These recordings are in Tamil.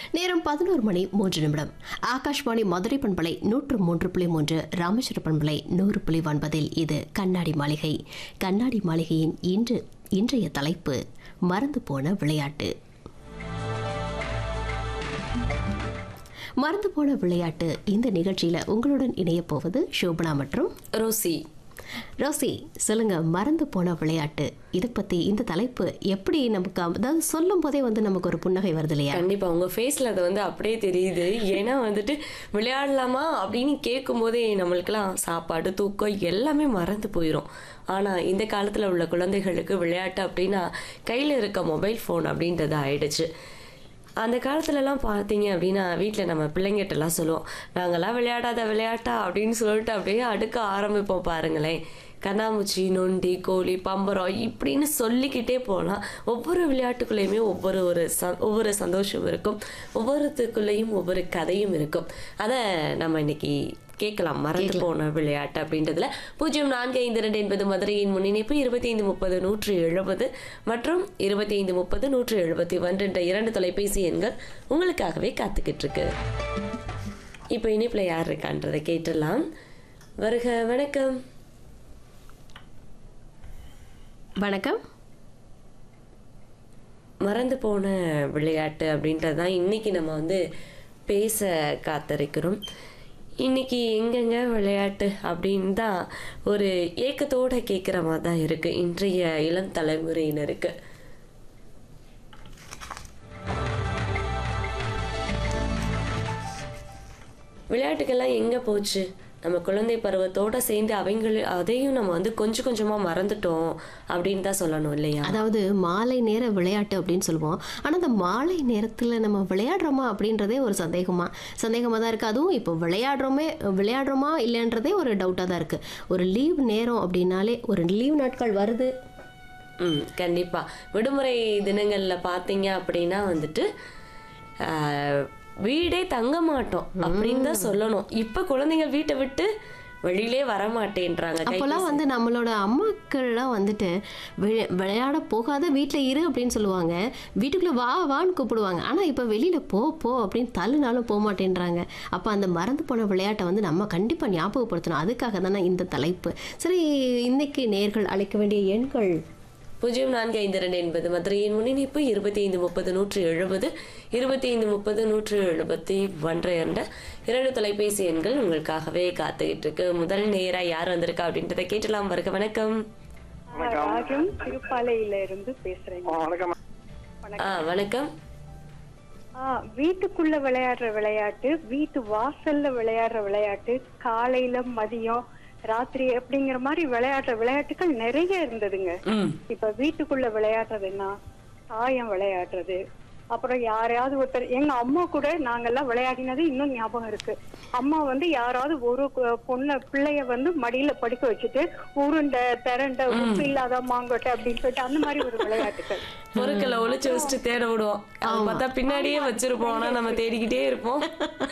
நேரம் பதினோரு மணி மூன்று நிமிடம் ஆகாஷ்வாணி மதுரை பண்பலை நூற்று மூன்று புள்ளி மூன்று ராமேஸ்வர பண்பலை நூறு புள்ளி ஒன்பதில் இது கண்ணாடி மாளிகை கண்ணாடி மாளிகையின் இன்று இன்றைய தலைப்பு மறந்து போன விளையாட்டு மறந்து போன விளையாட்டு இந்த நிகழ்ச்சியில உங்களுடன் இணைய போவது சோபனா மற்றும் ரோசி ரோசி சொல்லுங்க மறந்து போன விளையாட்டு இதை பத்தி இந்த தலைப்பு எப்படி நமக்கு அதாவது சொல்லும் போதே வந்து நமக்கு ஒரு புன்னகை வருது இல்லையா கண்டிப்பா உங்க ஃபேஸ்ல அது வந்து அப்படியே தெரியுது ஏன்னா வந்துட்டு விளையாடலாமா அப்படின்னு கேட்கும் போதே நம்மளுக்கெல்லாம் சாப்பாடு தூக்கம் எல்லாமே மறந்து போயிடும் ஆனா இந்த காலத்துல உள்ள குழந்தைகளுக்கு விளையாட்டு அப்படின்னா கையில இருக்க மொபைல் ஃபோன் அப்படின்றது ஆயிடுச்சு அந்த காலத்துலலாம் பார்த்தீங்க அப்படின்னா வீட்டில் நம்ம பிள்ளைங்கிட்டலாம் சொல்லுவோம் நாங்கள்லாம் விளையாடாத விளையாட்டா அப்படின்னு சொல்லிட்டு அப்படியே அடுக்க ஆரம்பிப்போம் பாருங்களேன் கண்ணாமூச்சி நொண்டி கோழி பம்பரம் இப்படின்னு சொல்லிக்கிட்டே போகலாம் ஒவ்வொரு விளையாட்டுக்குள்ளேயுமே ஒவ்வொரு ஒரு ச ஒவ்வொரு சந்தோஷம் இருக்கும் ஒவ்வொருத்துக்குள்ளேயும் ஒவ்வொரு கதையும் இருக்கும் அதை நம்ம இன்னைக்கு கேட்கலாம் மறந்து போன விளையாட்டு அப்படின்றதுல பூஜ்ஜியம் நான்கு ஐந்து ரெண்டு என்பது மதுரையின் முன்னிணைப்பு இருபத்தி ஐந்து முப்பது நூற்று எழுபது மற்றும் இருபத்தி ஐந்து முப்பது நூற்று எழுபத்தி ஒன்று என்ற இரண்டு தொலைபேசி எண்கள் உங்களுக்காகவே காத்துக்கிட்டு இருக்கு இப்போ இணைப்பில் யார் இருக்கான்றதை கேட்டுடலாம் வருக வணக்கம் வணக்கம் மறந்து போன விளையாட்டு அப்படின்றது தான் இன்னைக்கு நம்ம வந்து பேச காத்திருக்கிறோம் இன்னைக்கு எங்கெங்க விளையாட்டு அப்படின்னு தான் ஒரு ஏக்கத்தோட கேட்குற மாதிரி தான் இருக்கு இன்றைய இளம் தலைமுறையினருக்கு விளையாட்டுக்கெல்லாம் எங்க போச்சு நம்ம குழந்தை பருவத்தோட சேர்ந்து அவங்க அதையும் நம்ம வந்து கொஞ்சம் கொஞ்சமா மறந்துட்டோம் அப்படின்னு தான் சொல்லணும் இல்லையா அதாவது மாலை நேர விளையாட்டு அப்படின்னு சொல்லுவோம் ஆனால் அந்த மாலை நேரத்தில் நம்ம விளையாடுறோமா அப்படின்றதே ஒரு சந்தேகமா சந்தேகமாக தான் இருக்குது அதுவும் இப்போ விளையாடுறோமே விளையாடுறோமா இல்லைன்றதே ஒரு டவுட்டாக தான் இருக்குது ஒரு லீவ் நேரம் அப்படின்னாலே ஒரு லீவ் நாட்கள் வருது ம் கண்டிப்பா விடுமுறை தினங்கள்ல பாத்தீங்க அப்படின்னா வந்துட்டு ஆஹ், வீடே தங்க மாட்டோம் அப்படின்னு தான் சொல்லணும் இப்ப குழந்தைங்க வீட்டை விட்டு வெளியிலே வர மாட்டேன்றாங்க அப்போல்லாம் வந்து நம்மளோட அம்மாக்கள்லாம் வந்துட்டு விளை- விளையாட போகாத வீட்டில் இரு அப்படின்னு சொல்லுவாங்க வீட்டுக்குள்ளே வா வான்னு கூப்பிடுவாங்க ஆனால் இப்போ வெளியில் போ போ அப்படின்னு தள்ளுனாலும் போக மாட்டேன்றாங்க அப்போ அந்த மறந்து போன விளையாட்டை வந்து நம்ம கண்டிப்பாக ஞாபகப்படுத்தணும் அதுக்காக தானே இந்த தலைப்பு சரி இன்னைக்கு நேர்கள் அழைக்க வேண்டிய எண்கள் பூஜ்ஜியம் நான்கு ஐந்து ரெண்டு என்பது மதுரையின் முன்னிணைப்பு இருபத்தி ஐந்து முப்பது நூற்று எழுபது இருபத்தி ஐந்து முப்பது நூற்று எழுபத்தி ஒன்று என்ற இரண்டு தொலைபேசி எண்கள் உங்களுக்காகவே காத்துக்கிட்டு இருக்கு முதல் நேரா யார் வந்திருக்கா அப்படின்றத கேட்டலாம் வருக வணக்கம் ராகம் திருப்பாலையில இருந்து பேசுறேங்க ஆ, வணக்கம் ஆ வணக்கம் ஆ, வீட்டுக்குள்ள விளையாடுற விளையாட்டு வீட்டு வாசல்ல விளையாடுற விளையாட்டு காலையில மதியம் ராத்திரி அப்படிங்கிற மாதிரி விளையாடுற விளையாட்டுகள் நிறைய இருந்ததுங்க ம் இப்ப வீட்டுக்குள்ள விளையாடுறதுன்னா தாயம் விளையாடுறது அப்புறம் யாரையாவது ஒருத்தர் எங்க அம்மா கூட நாங்கெல்லாம் விளையாடினது இன்னும் ஞாபகம் இருக்கு அம்மா வந்து யாராவது ஒரு கு- பொண்ண பிள்ளைய வந்து மடியில படுக்க வச்சுட்டு உருண்டை திரண்டை உப்பு இல்லாத மாங்கொட்டை அப்படின்னு சொல்லிட்டு அந்த மாதிரி ஒரு விளையாட்டுகள் பொருட்களை ஒளிச்சு வச்சுட்டு தேட விடுவோம் அது பார்த்தா பின்னாடியே வச்சிருப்போம் ஆனா நம்ம தேடிக்கிட்டே இருப்போம்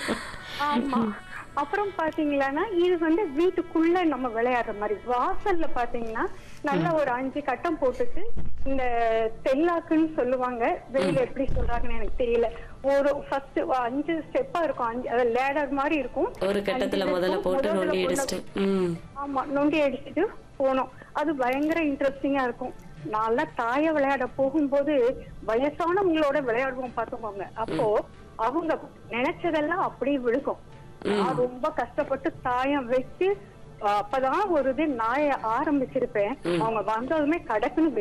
ஆமா அப்புறம் பாத்தீங்களான்னா இது வந்து வீட்டுக்குள்ள நம்ம விளையாடுற மாதிரி வாசல்ல பாத்தீங்கன்னா நல்ல ஒரு அஞ்சு கட்டம் போட்டுட்டு இந்த தெல்லாக்குன்னு சொல்லுவாங்க வெளியில எப்படி சொல்றாங்கன்னு எனக்கு தெரியல ஒரு ஃபர்ஸ்ட் அஞ்சு ஸ்டெப்பா இருக்கும் அஞ்சு அது லேடர் மாதிரி இருக்கும் ஒரு கட்டத்துல அஞ்சு முதல்ல இருக்கும். போட்டு முதல்ல நொண்டி கொண்டு- அடிச்சிட்டு ம் ஆமா நொண்டி அடிச்சுட்டு போனோம் அது பயங்கர இன்ட்ரெஸ்டிங்கா இருக்கும் நான்லாம் தாய விளையாட போகும்போது வயசானவங்களோட விளையாடுவோம் பார்த்துக்கோங்க அப்போ அவங்க நினைச்சதெல்லாம் அப்படியே விழுகும் நான் ரொம்ப கஷ்டப்பட்டு தாயம் வச்சு அஹ், அப்பதான் ஒரு இது நாய ஆரம்பிச்சிருப்பேன் அவங்க வந்ததுமே கடக்குன்னு